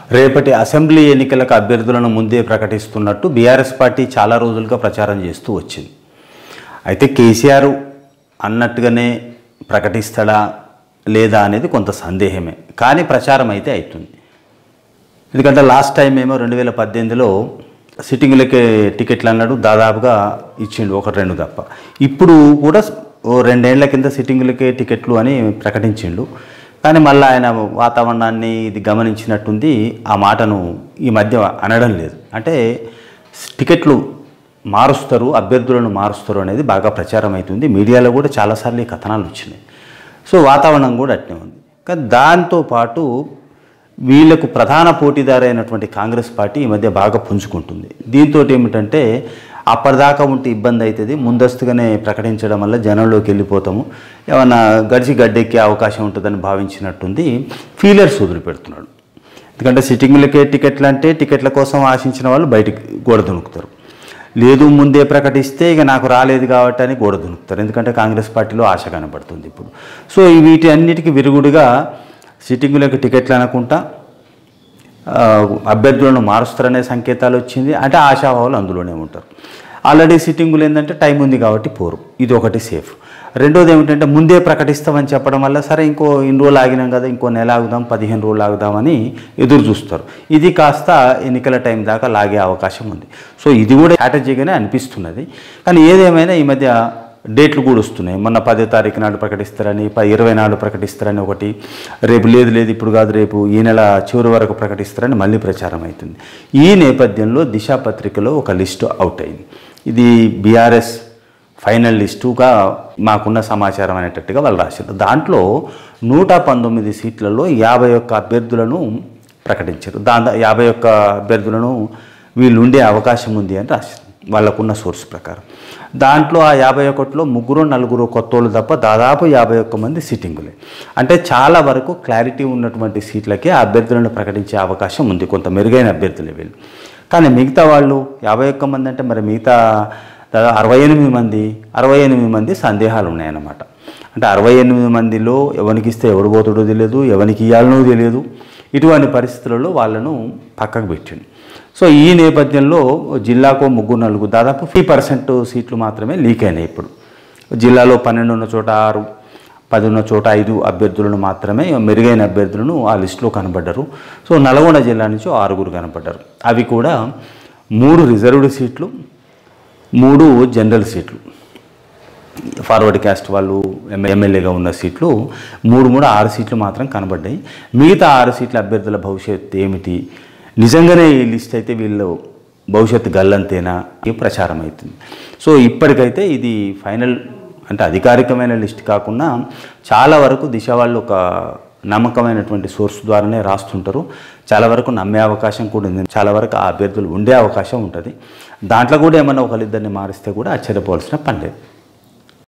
రేపటి అసెంబ్లీ ఎన్నికలకు అభ్యర్థులను ముందే ప్రకటిస్తున్నట్టు బీఆర్ఎస్ పార్టీ చాలా రోజులుగా ప్రచారం చేస్తూ వచ్చింది అయితే కేసీఆర్ అన్నట్టుగానే ప్రకటిస్తాడా లేదా అనేది కొంత సందేహమే కానీ ప్రచారం అయితే అవుతుంది ఎందుకంటే లాస్ట్ టైం ఏమో రెండు వేల పద్దెనిమిదిలో సిట్టింగ్లకే టికెట్లు అన్నాడు దాదాపుగా ఇచ్చిండు ఒకటి రెండు తప్ప ఇప్పుడు కూడా ఓ రెండేళ్ల కింద సిట్టింగ్లకే టికెట్లు అని ప్రకటించిండు కానీ మళ్ళీ ఆయన వాతావరణాన్ని ఇది గమనించినట్టుంది ఆ మాటను ఈ మధ్య అనడం లేదు అంటే టికెట్లు మారుస్తారు అభ్యర్థులను మారుస్తారు అనేది బాగా ప్రచారం అవుతుంది మీడియాలో కూడా చాలాసార్లు ఈ కథనాలు వచ్చినాయి సో వాతావరణం కూడా అట్నే ఉంది కానీ దాంతోపాటు వీళ్ళకు ప్రధాన పోటీదారు అయినటువంటి కాంగ్రెస్ పార్టీ ఈ మధ్య బాగా పుంజుకుంటుంది దీంతో ఏమిటంటే అప్పటిదాకా ఉంటే ఇబ్బంది అవుతుంది ముందస్తుగానే ప్రకటించడం వల్ల జనంలోకి వెళ్ళిపోతాము ఏమన్నా గడిచి గడ్డెక్కే అవకాశం ఉంటుందని భావించినట్టుంది ఫీలర్స్ వదిలిపెడుతున్నాడు ఎందుకంటే సిట్టింగ్లకే టికెట్లు అంటే టికెట్ల కోసం ఆశించిన వాళ్ళు బయటికి గోడ దునుకుతారు లేదు ముందే ప్రకటిస్తే ఇక నాకు రాలేదు కాబట్టి అని గోడ దునుకుతారు ఎందుకంటే కాంగ్రెస్ పార్టీలో ఆశ కనబడుతుంది ఇప్పుడు సో ఈ వీటి అన్నిటికీ విరుగుడుగా సిట్టింగులకు టికెట్లు అనుకుంటా ఆ, అభ్యర్థులను మారుస్తారనే సంకేతాలు వచ్చింది అంటే ఆశాభావాలు అందులోనే ఉంటారు ఆల్రెడీ సిట్టింగులు ఏంటంటే టైం ఉంది కాబట్టి పోరు ఇది ఒకటి సేఫ్ రెండోది ఏమిటంటే ముందే ప్రకటిస్తామని చెప్పడం వల్ల సరే ఇంకో ఇన్ని రోజులు ఆగినాం కదా ఇంకో నెల ఆగుదాం పదిహేను రోజులు ఆగుదామని ఎదురు చూస్తారు ఇది కాస్త ఎన్నికల టైం దాకా లాగే అవకాశం ఉంది సో ఇది కూడా స్ట్రాటజీగానే అనిపిస్తున్నది కానీ ఏదేమైనా ఈ మధ్య డేట్లు కూడా వస్తున్నాయి మొన్న పదో తారీఖు నాడు ప్రకటిస్తారని ప ఇరవై నాడు ప్రకటిస్తారని ఒకటి రేపు లేదు లేదు ఇప్పుడు కాదు రేపు ఈ నెల చివరి వరకు ప్రకటిస్తారని మళ్ళీ ప్రచారం అవుతుంది ఈ నేపథ్యంలో దిశ పత్రికలో ఒక లిస్టు అవుట్ అయింది ఇది బీఆర్ఎస్ ఫైనల్ లిస్టుగా మాకున్న సమాచారం అనేటట్టుగా వాళ్ళు రాశారు దాంట్లో నూట పంతొమ్మిది సీట్లలో యాభై ఒక్క అభ్యర్థులను ప్రకటించారు దాని యాభై ఒక్క అభ్యర్థులను వీళ్ళు ఉండే అవకాశం ఉంది అని రాశారు వాళ్ళకున్న సోర్స్ ప్రకారం దాంట్లో ఆ యాభై ఒకటిలో ముగ్గురు నలుగురు కొత్తోళ్ళు తప్ప దాదాపు యాభై ఒక్క మంది సిట్టింగులే అంటే చాలా వరకు క్లారిటీ ఉన్నటువంటి సీట్లకే ఆ అభ్యర్థులను ప్రకటించే అవకాశం ఉంది కొంత మెరుగైన అభ్యర్థులే వీళ్ళు కానీ మిగతా వాళ్ళు యాభై ఒక్క మంది అంటే మరి మిగతా దాదాపు అరవై ఎనిమిది మంది అరవై ఎనిమిది మంది సందేహాలు ఉన్నాయన్నమాట అంటే అరవై ఎనిమిది మందిలో ఎవరికి ఇస్తే ఎవడు పోతాడో తెలియదు ఎవరికి ఇవ్వాలనో తెలియదు ఇటువంటి పరిస్థితులలో వాళ్ళను పక్కకు పెట్టిండు సో ఈ నేపథ్యంలో జిల్లాకు ముగ్గురు నలుగురు దాదాపు ఫిఫ్టీ పర్సెంట్ సీట్లు మాత్రమే లీక్ అయినాయి ఇప్పుడు జిల్లాలో పన్నెండు ఉన్న చోట ఆరు పది ఉన్న చోట ఐదు అభ్యర్థులను మాత్రమే మెరుగైన అభ్యర్థులను ఆ లిస్టులో కనబడ్డారు సో నల్గొండ జిల్లా నుంచి ఆరుగురు కనబడ్డారు అవి కూడా మూడు రిజర్వ్డ్ సీట్లు మూడు జనరల్ సీట్లు ఫార్వర్డ్ క్యాస్ట్ వాళ్ళు ఎమ్మె- ఎమ్మెల్యేగా ఉన్న సీట్లు మూడు మూడు ఆరు సీట్లు మాత్రం కనబడ్డాయి మిగతా ఆరు సీట్ల అభ్యర్థుల భవిష్యత్తు ఏమిటి నిజంగానే ఈ లిస్ట్ అయితే వీళ్ళు భవిష్యత్తు గల్లంతేనా ఈ ప్రచారం అవుతుంది సో ఇప్పటికైతే ఇది ఫైనల్ అంటే అధికారికమైన లిస్ట్ కాకుండా చాలా వరకు దిశ వాళ్ళు ఒక నమ్మకమైనటువంటి సోర్స్ ద్వారానే రాస్తుంటారు చాలా వరకు నమ్మే అవకాశం కూడా ఉంది చాలా వరకు ఆ అభ్యర్థులు ఉండే అవకాశం ఉంటుంది దాంట్లో కూడా ఏమన్నా ఒకరిద్దరిని మారిస్తే కూడా ఆశ్చర్యపోవాల్సిన పని లేదు